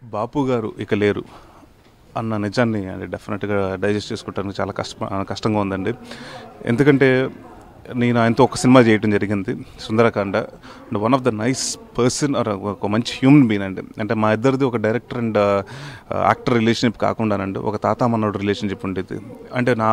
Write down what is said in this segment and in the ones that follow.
బాపు గారు ఇక లేరు అన్న నిజాన్ని అంటే డెఫినెట్గా డైజెస్ట్ చేసుకోవడానికి చాలా కష్ట కష్టంగా ఉందండి ఎందుకంటే నేను ఆయనతో ఒక సినిమా చేయడం జరిగింది Sundarakanda and one of the nice person or ఒక మంచి హ్యూమన్ బీన్ అండి అంటే మా ఇద్దరిది ఒక డైరెక్టర్ అండ్ యాక్టర్ రిలేషన్షిప్ కాకుండానండి ఒక తాత మనోడు రిలేషన్షిప్ ఉండేది అంటే నా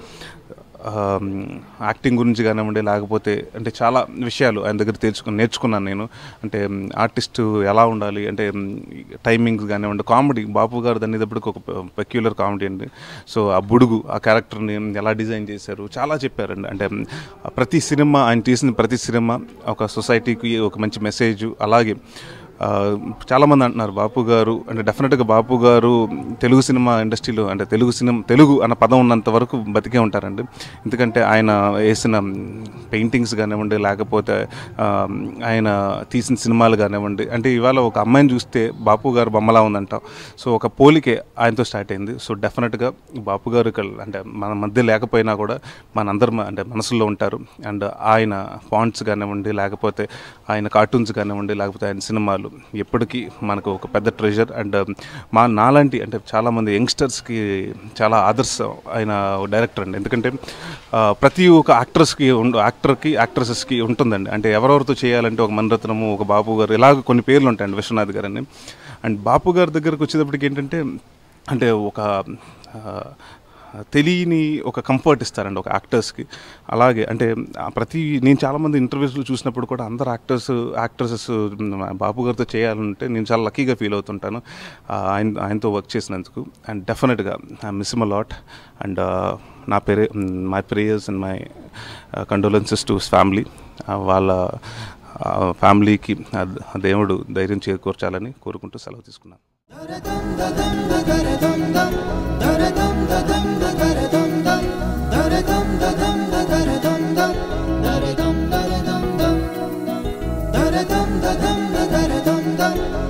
యాక్టింగ్ గురించి కానివ్వండి లేకపోతే అంటే చాలా విషయాలు ఆయన దగ్గర తెలుసుకుని నేర్చుకున్నాను నేను అంటే ఆర్టిస్ట్ ఎలా ఉండాలి అంటే టైమింగ్స్ కానివ్వండి కామెడీ బాపు గారు అనేటప్పటికి ఒక పెక్యులర్ కామెడీ అండి సో ఆ బుడుగు ఆ క్యారెక్టర్ని ఎలా డిజైన్ చేశారు చాలా చెప్పారండి అంటే ప్రతి సినిమా ఆయన తీసిన ప్రతి సినిమా ఒక సొసైటీకి ఒక మంచి మెసేజ్ అలాగే ఆ, చాలామంది అంటున్నారు బాపు గారు అంటే డెఫినెట్గా బాపు గారు తెలుగు సినిమా ఇండస్ట్రీలో అంటే తెలుగు సినిమా తెలుగు అన్న పదం ఉన్నంత వరకు బతికే ఉంటారండి ఎందుకంటే ఆయన వేసిన పెయింటింగ్స్ కానివ్వండి లేకపోతే ఆ, ఆయన తీసిన సినిమాలు కానివ్వండి అంటే ఇవాళ ఒక అమ్మాయిని చూస్తే బాపు గారు బొమ్మలా ఉందంట సో ఒక పోలికే ఆయనతో స్టార్ట్ అయింది సో డెఫినెట్గా బాపు గారు ఇక్కడ అంటే మన మధ్య లేకపోయినా కూడా మనందరి మ- అంటే మనసులో ఉంటారు అండ్ ఆయన ఫాంట్స్ కానివ్వండి లేకపోతే ఆయన కార్టూన్స్ కానివ్వండి లేకపోతే ఆయన సినిమాలు ఎప్పటికీ మనకు ఒక పెద్ద ట్రెజర్ అండ్ మా నాలాంటి అంటే చాలామంది యంగ్స్టర్స్కి చాలా ఆదర్శం ఆయన డైరెక్టర్ అండి ఎందుకంటే ఆ, ప్రతి ఒక్క యాక్టర్స్కి ఉండు యాక్టర్కి యాక్ట్రసెస్కి ఉంటుందండి అంటే ఎవరెవరితో చేయాలంటే ఒక మణిరత్నము ఒక బాపు గారు ఇలాగ కొన్ని పేర్లు ఉంటాయండి విశ్వనాథ్ గారు అని అండ్ బాపు గారి దగ్గరకు వచ్చేటప్పటికి ఏంటంటే అంటే ఒక ఆ, తెలియని ఒక కంఫర్ట్ ఇస్తారండి ఒక యాక్టర్స్కి అలాగే అంటే ఆ ప్రతి నేను చాలామంది ఇంటర్వ్యూస్లో చూసినప్పుడు కూడా అందరు యాక్టర్స్ యాక్ట్రసెస్ బాబు గారితో చేయాలంటే నేను చాలా లక్కీగా ఫీల్ అవుతుంటాను ఆ, ఆయన ఆయనతో వర్క్ చేసినందుకు అండ్ డెఫినెట్గా I miss my lot and నా పేరే my prayers and my condolences to family వాళ్ళ ఫ్యామిలీకి దేవుడు ధైర్యం చేకూర్చాలని కోరుకుంటూ సెలవు తీసుకున్నాను దరదం